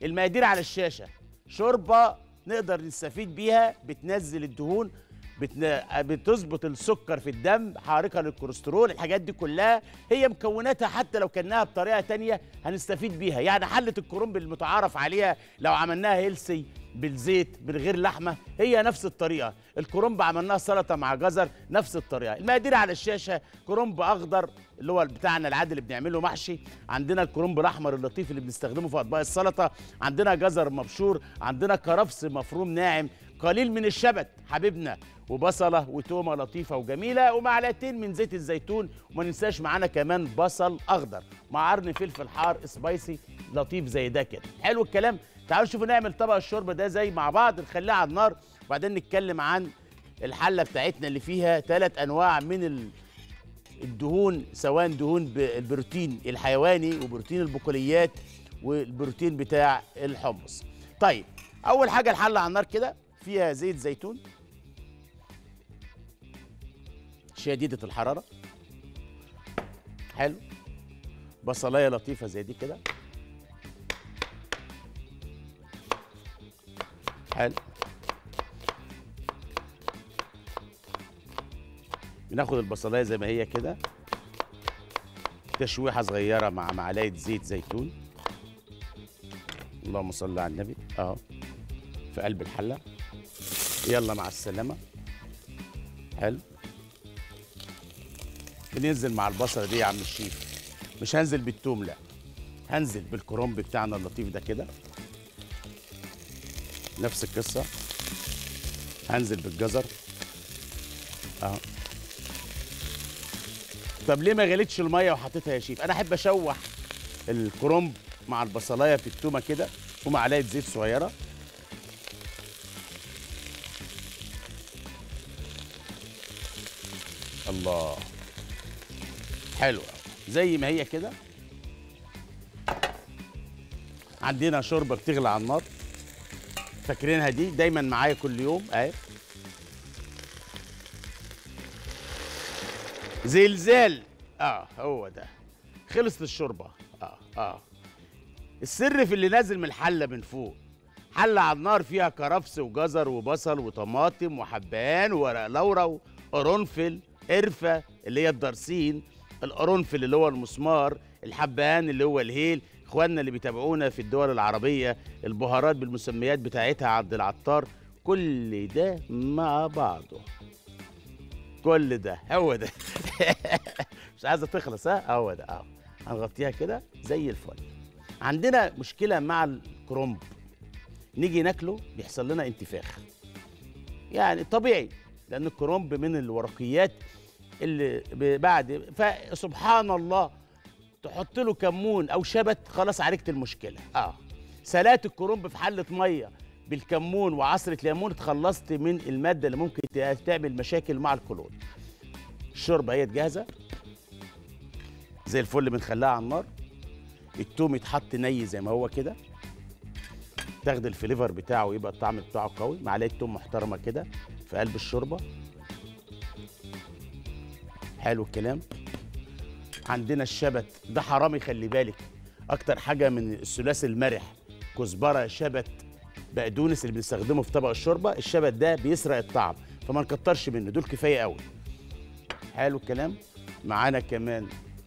المقادير على الشاشه شوربه نقدر نستفيد بيها بتنزل الدهون بتن... بتظبط السكر في الدم حارقه للكوليسترول الحاجات دي كلها هي مكوناتها حتى لو كناها بطريقه تانية هنستفيد بيها يعني حله الكرنب المتعارف عليها لو عملناها هيلسي بالزيت من غير لحمه هي نفس الطريقه الكرنب عملناها سلطه مع جزر نفس الطريقه المقادير على الشاشه كرنب اخضر اللي هو بتاعنا العادي اللي بنعمله محشي عندنا الكرنب الاحمر اللطيف اللي بنستخدمه في اطباق السلطه عندنا جزر مبشور عندنا كرفس مفروم ناعم قليل من الشبت حبيبنا وبصله وتومه لطيفه وجميله ومعلقتين من زيت الزيتون وما ننساش معانا كمان بصل اخضر مع قرن فلفل حار سبايسي لطيف زي ده كده حلو الكلام تعالوا نشوفوا نعمل طبق الشوربه ده زي مع بعض نخليه على النار وبعدين نتكلم عن الحله بتاعتنا اللي فيها ثلاث انواع من ال... الدهون سواء دهون ب- البروتين الحيواني وبروتين البقوليات والبروتين بتاع الحمص طيب اول حاجه الحله على النار كده فيها زيت زيتون شديده الحراره حلو بصلايه لطيفه زي دي كده حلو بناخد البصلايه زي ما هي كده تشويحه صغيره مع معلقه زيت زيتون اللهم صل على النبي اهو في قلب الحله يلا مع السلامه حلو بننزل مع البصله دي يا عم الشيف مش هنزل بالثوم لا هنزل بالكرنب بتاعنا اللطيف ده كده نفس القصه هنزل بالجزر اهو طب ليه ما غليتش الميه وحطيتها يا شيف انا احب اشوح الكرنب مع البصلايه في التومه كده ومعلقه زيت صغيره الله حلو أوي. زي ما هي كده عندنا شوربه بتغلي على النار فاكرينها دي دايما معايا كل يوم اهي زلزال اه هو ده خلصت الشوربه اه اه السر في اللي نازل من الحله من فوق حله على النار فيها كرفس وجزر وبصل وطماطم وحبان وورق لورا وقرنفل قرفه اللي هي الدرسين القرنفل اللي هو المسمار الحبان اللي هو الهيل اخواننا اللي بيتابعونا في الدول العربيه البهارات بالمسميات بتاعتها عبد العطار كل ده مع بعضه كل ده هو ده مش عايزه تخلص ها هو ده اهو هنغطيها كده زي الفل عندنا مشكله مع الكرنب نيجي ناكله بيحصل لنا انتفاخ يعني طبيعي لان الكرنب من الورقيات اللي ب- بعد فسبحان الله تحط له كمون او شبت خلاص عالجت المشكله اه سلات الكرنب في حله ميه بالكمون وعصره ليمون اتخلصت من الماده اللي ممكن ت- تعمل مشاكل مع الكولون الشوربه هي جاهزه زي الفل بنخليها على النار التوم يتحط ني زي ما هو كده تاخد الفليفر بتاعه يبقى الطعم بتاعه قوي معلقه توم محترمه كده في قلب الشوربه حلو الكلام عندنا الشبت ده حرامي خلي بالك اكتر حاجه من الثلاثي المرح كزبره شبت بقدونس اللي بنستخدمه في طبق الشوربه الشبت ده بيسرق الطعم فما نكترش منه دول كفايه قوي حلو الكلام معانا كمان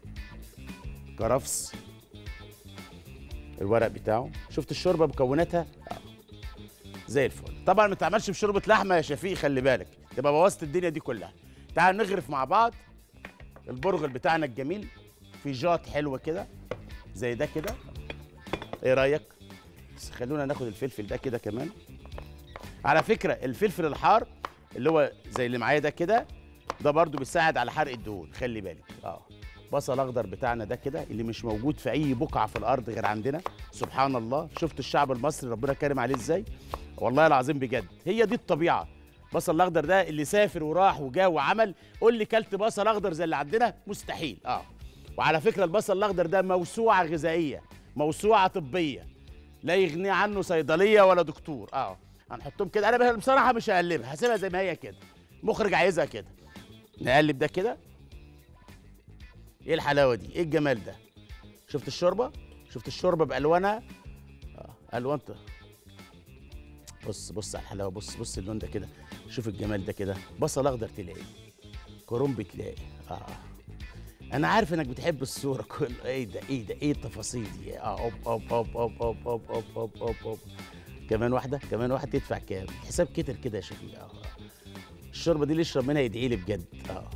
كرفس الورق بتاعه شفت الشوربه مكوناتها آه. زي الفل طبعا ما تعملش بشوربه لحمه يا شفيق خلي بالك تبقى بوظت الدنيا دي كلها تعال نغرف مع بعض البرغل بتاعنا الجميل في جات حلوه كده زي ده كده ايه رايك بس خلونا ناخد الفلفل ده كده كمان على فكره الفلفل الحار اللي هو زي اللي معايا ده كده ده برضو بيساعد على حرق الدهون خلي بالك اه بصل اخضر بتاعنا ده كده اللي مش موجود في اي بقعه في الارض غير عندنا سبحان الله شفت الشعب المصري ربنا كرم عليه ازاي والله العظيم بجد هي دي الطبيعه بصل الاخضر ده اللي سافر وراح وجا وعمل قول لي كلت بصل اخضر زي اللي عندنا مستحيل اه وعلى فكره البصل الاخضر ده موسوعه غذائيه موسوعه طبيه لا يغني عنه صيدليه ولا دكتور اه هنحطهم كده انا بصراحه مش هقلبها هسيبها زي ما هي كده مخرج عايزها كده نقلب ده كده ايه الحلاوه دي ايه الجمال ده شفت الشوربه شفت الشوربه بالوانها آه. الوان ط- بص بص على الحلاوه بص بص اللون ده كده شوف الجمال ده كده بصل اخضر تلاقي كرنب تلاقي اه انا عارف انك بتحب الصوره كل ايه ده ايه ده ايه التفاصيل دي اه اوب اوب اوب اوب اوب اوب اوب اوب اوب اوب كمان واحده كمان واحده تدفع كام حساب كتر كده يا شفيق اه آه. الشوربه دي اللي يشرب منها يدعي لي بجد اه اه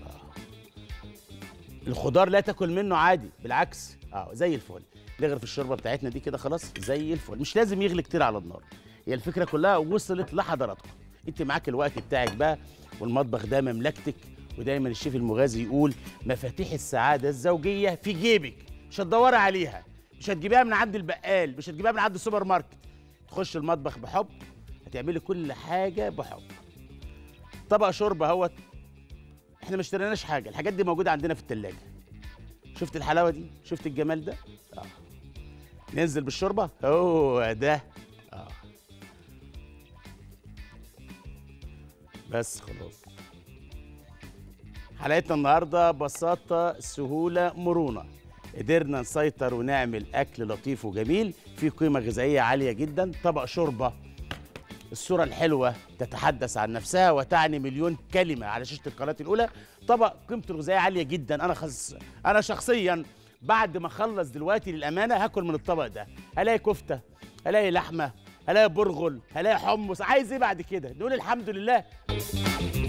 الخضار لا تاكل منه عادي بالعكس اه زي الفل نغرف الشوربه بتاعتنا دي كده خلاص زي الفل مش لازم يغلي كتير على النار هي الفكره كلها وصلت لحضراتكم انت معاك الوقت بتاعك بقى والمطبخ ده مملكتك ودايما الشيف المغازي يقول مفاتيح السعاده الزوجيه في جيبك مش هتدوري عليها مش هتجيبيها من عند البقال مش هتجيبيها من عند السوبر ماركت تخش المطبخ بحب هتعملي كل حاجه بحب طبق شوربه اهوت احنا ما اشتريناش حاجه الحاجات دي موجوده عندنا في التلاجة شفت الحلاوه دي شفت الجمال ده اه ننزل بالشوربه هو ده اه بس خلاص حلقتنا النهارده بساطه سهوله مرونه قدرنا نسيطر ونعمل اكل لطيف وجميل فيه قيمه غذائيه عاليه جدا طبق شوربه الصورة الحلوة تتحدث عن نفسها وتعني مليون كلمة على شاشة القناة الأولى طبق قيمته الغذائية عالية جدا أنا خص... أنا شخصيا بعد ما أخلص دلوقتي للأمانة هاكل من الطبق ده هلاقي كفتة هلاقي لحمة هلاقي برغل هلاقي حمص عايز إيه بعد كده نقول الحمد لله